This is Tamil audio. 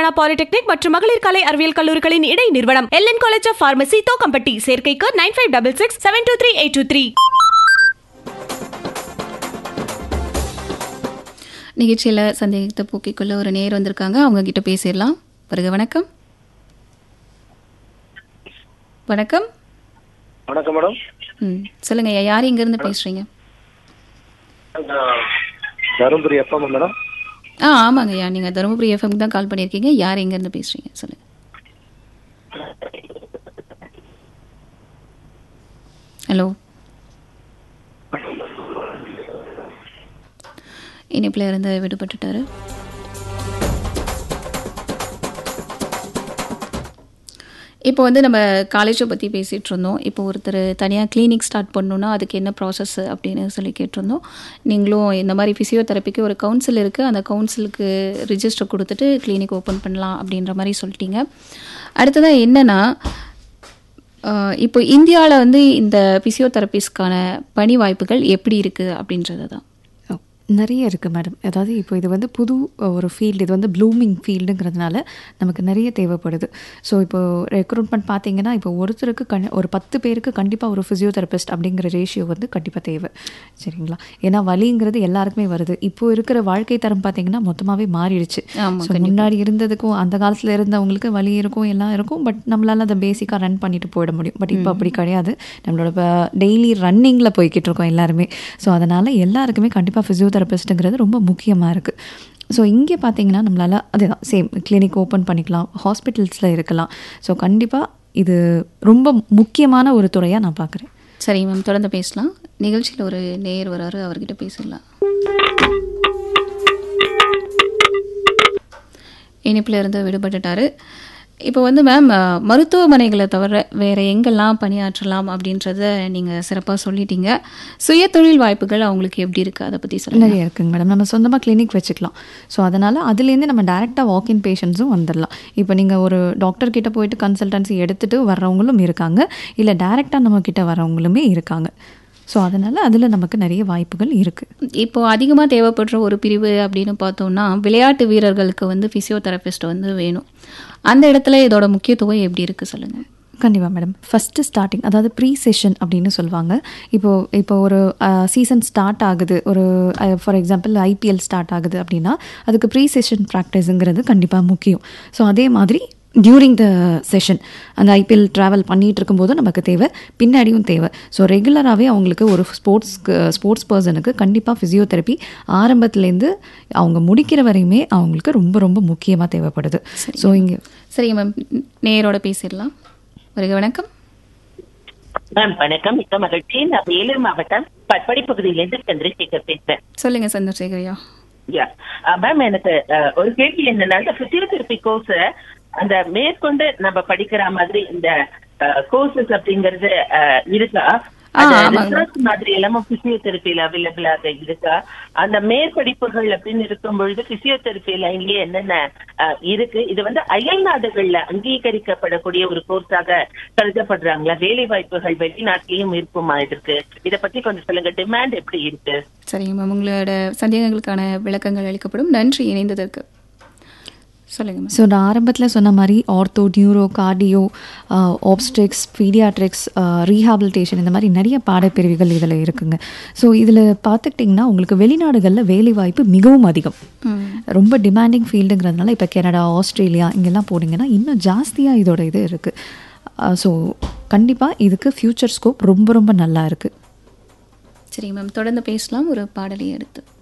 அண்ணா பாலிடெக்னிக் மற்றும் மகளிர் கலை அறிவியல் கல்லூரிகளின் இடை நிறுவனம் L N college of pharmacy Thokkampatti சேர்க்கைக்கு nine five double six seven two three eight two three நிகழ்ச்சியில் சந்தேகத்தை போக்கிக்குள்ள ஒரு நேர் வந்திருக்காங்க அவங்க கிட்ட பேசிடலாம் வருக வணக்கம் வணக்கம் வணக்கம் மேடம் ம் சொல்லுங்க ஐயா யார் இங்கேருந்து பேசுறீங்க நான் தருமபுரி எஃப்எம் மேடம் ஆ ஆமாங்க ஐயா நீங்கள் தருமபுரி எஃப்எம் தான் கால் பண்ணியிருக்கீங்க யார் எங்கேருந்து பேசுறீங்க சொல்லுங்க ஹலோ இனிப்பில் இருந்து விடுபட்டுட்டாரு இப்போ வந்து நம்ம காலேஜை பற்றி பேசிகிட்டு இருந்தோம் இப்போ ஒருத்தர் தனியாக கிளினிக் ஸ்டார்ட் பண்ணணுன்னா அதுக்கு என்ன ப்ராசஸ் அப்படின்னு சொல்லி கேட்டிருந்தோம் நீங்களும் இந்த மாதிரி ஃபிசியோதெரப்பிக்கு ஒரு கவுன்சில் இருக்குது அந்த கவுன்சிலுக்கு ரிஜிஸ்டர் கொடுத்துட்டு கிளினிக் ஓப்பன் பண்ணலாம் அப்படின்ற மாதிரி சொல்லிட்டீங்க அடுத்ததாக என்னென்னா இப்போ இந்தியாவில் வந்து இந்த ஃபிசியோதெரபிஸ்ட்கான பணி வாய்ப்புகள் எப்படி இருக்குது அப்படின்றது தான் ஓ, நிறைய இருக்குது மேடம் அதாவது இப்போ இது வந்து புது ஒரு ஃபீல்டு இது வந்து ப்ளூமிங் ஃபீல்டுங்கிறதுனால நமக்கு நிறைய தேவைப்படுது ஸோ இப்போ ரெக்ரூட்மெண்ட் பார்த்தீங்கன்னா இப்போ ஒருத்தருக்கு கண் ஒரு பத்து பேருக்கு கண்டிப்பாக ஒரு ஃபிசியோதெரபிஸ்ட் அப்படிங்கிற ரேஷியோ வந்து கண்டிப்பாக தேவை சரிங்களா ஏன்னா வலிங்கிறது எல்லாருக்குமே வருது இப்போ இருக்கிற வாழ்க்கை தரம் பார்த்தீங்கன்னா மொத்தமாகவே மாறிடுச்சு ஆமா, So, முன்னாடி இருந்ததுக்கும் அந்த காலத்தில் இருந்தவங்களுக்கு வலி இருக்கும் எல்லாம் இருக்கும் பட் நம்மளால அதை பேசிக்காக ரன் பண்ணிட்டு போயிட முடியும் பட் இப்போ அப்படி கிடையாது நம்மளோட டெய்லி ரன்னிங்கில் போய்கிட்டு இருக்கோம் எல்லாருமே ஸோ அதனால் எல்லாருக்குமே கண்டிப்பாக ஃபிசியோதெரபிஸ்ட்டுங்கிறது ரொம்ப முக்கியமாக இருக்குது ஸோ இங்கே பார்த்தீங்கன்னா நம்மளால் அதுதான் சேம் கிளினிக் ஓப்பன் பண்ணிக்கலாம் ஹாஸ்பிட்டல்ஸில் இருக்கலாம் ஸோ கண்டிப்பாக இது ரொம்ப முக்கியமான ஒரு துறையாக நான் பார்க்குறேன் சரி மேம் தொடர்ந்து பேசலாம் நிகழ்ச்சியில் ஒரு நேயர் வராரு அவர்கிட்ட பேசிடலாம் இனிப்பில் இருந்து விடுபட்டுட்டாரு இப்போ வந்து மேம் அஹ், மருத்துவமனைகளை தவிர வேற எங்கெல்லாம் பணியாற்றலாம் அப்படின்றத நீங்கள் சிறப்பாக சொல்லிட்டீங்க சுய தொழில் வாய்ப்புகள் அவங்களுக்கு எப்படி இருக்கு அதை பற்றி சொல்லுங்க நிறைய இருக்குங்க மேடம் நம்ம சொந்தமாக கிளினிக் வச்சுக்கலாம் ஸோ அதனால் அதுலேருந்து நம்ம டேரெக்டாக வாக்இன் பேஷண்ட்ஸும் வந்துடலாம் இப்போ நீங்கள் ஒரு டாக்டர் கிட்ட போயிட்டு கன்சல்டன்சி எடுத்துகிட்டு வர்றவங்களும் இருக்காங்க இல்லை டேரெக்டாக நம்ம கிட்ட வர்றவங்களுமே இருக்காங்க ஸோ அதனால் அதில் நமக்கு நிறைய வாய்ப்புகள் இருக்குது இப்போ அதிகமாக தேவைப்படுற ஒரு பிரிவு அப்படின்னு பார்த்தோம்னா விளையாட்டு வீரர்களுக்கு வந்து ஃபிசியோதெரபிஸ்ட் வந்து வேணும் அந்த இடத்துல இதோட முக்கியத்துவம் எப்படி இருக்கு சொல்லுங்க கண்டிப்பாக மேடம் ஃபஸ்ட்டு ஸ்டார்டிங் அதாவது ப்ரீ செஷன் அப்படின்னு சொல்லுவாங்க இப்போது இப்போ ஒரு சீசன் ஸ்டார்ட் ஆகுது ஒரு ஃபார் எக்ஸாம்பிள் ஐபிஎல் ஸ்டார்ட் ஆகுது அப்படின்னா அதுக்கு ப்ரீ செஷன் ப்ராக்டிஸுங்கிறது கண்டிப்பாக முக்கியம் ஸோ அதே மாதிரி டியூரிங் த செஷன் அந்த ஐபிஎல் ட்ராவல் பண்ணிகிட்டு இருக்கும்போது நமக்கு தேவை பின்னாடியும் தேவை ஸோ ரெகுலராகவே அவங்களுக்கு ஒரு ஸ்போர்ட்ஸ்க்கு ஸ்போர்ட்ஸ் பர்சனுக்கு கண்டிப்பாக ஃபிசியோதெரப்பி ஆரம்பத்துலேருந்து அவங்க முடிக்கிற வரையுமே அவங்களுக்கு ரொம்ப ரொம்ப முக்கியமாக தேவைப்படுது ஸோ இங்கே சரி மேம் நேயரோட பேசிடலாம் வருக வணக்கம் மேம் வணக்கம் மிக்க மகிழ்ச்சி நான் வேலூர் மாவட்டம் பட்படி பகுதியிலிருந்து சந்திரசேகர் பேசுறேன் சொல்லுங்க சந்திரசேகரையா யா மேம் எனக்கு அஹ், ஒரு கேள்வி என்னன்னா இந்த பிசியோதெரபி கோர்ஸ் அந்த மேற்கொண்டு நம்ம படிக்கிற மாதிரி இந்த கோர்சஸ் அப்படிங்கறது அஹ், இருக்கா ஆ, அது ஆமாங்க. research மாதிரி எல்லாமே பிசியோதெரபியில அவைலபிளாக இருக்கா அந்த மேற்படிப்புகள் அப்படின்னு இருக்கும் பொழுது பிசியோதெரபி லைன்லயே என்னென்ன அஹ், இருக்கு இது வந்து அயல் நாடுகள்ல அங்கீகரிக்கப்படக்கூடிய ஒரு கோர்ஸாக கருதப்படுறாங்களா வேலை வாய்ப்புகள் வெளிநாட்டிலையும் இருக்குமா இதற்கு இத பத்தி கொஞ்சம் சொல்லுங்க டிமாண்ட் எப்படி இருக்கு சரிங்க மேம் உங்களோட சந்தேகங்களுக்கான விளக்கங்கள் அளிக்கப்படும் நன்றி இணைந்ததற்கு சொல்லுங்க மேம் ஸோ நான் ஆரம்பத்தில் சொன்ன மாதிரி ortho neuro cardio obstetrics paediatrics rehabilitation இந்த மாதிரி நிறைய பாடப்பிரிவுகள் இதில் இருக்குங்க ஸோ இதில் பார்த்துக்கிட்டிங்கன்னா உங்களுக்கு வெளிநாடுகளில் வேலைவாய்ப்பு மிகவும் அதிகம் ரொம்ப டிமாண்டிங் ஃபீல்டுங்கிறதுனால இப்போ கனடா ஆஸ்திரேலியா இங்கெல்லாம் போனீங்கன்னா இன்னும் ஜாஸ்தியாக இதோட இது இருக்குது ஸோ கண்டிப்பாக இதுக்கு ஃப்யூச்சர் ஸ்கோப் ரொம்ப ரொம்ப நல்லா இருக்குது சரி மேம் தொடர்ந்து பேசலாம் ஒரு பாடலை எடுத்து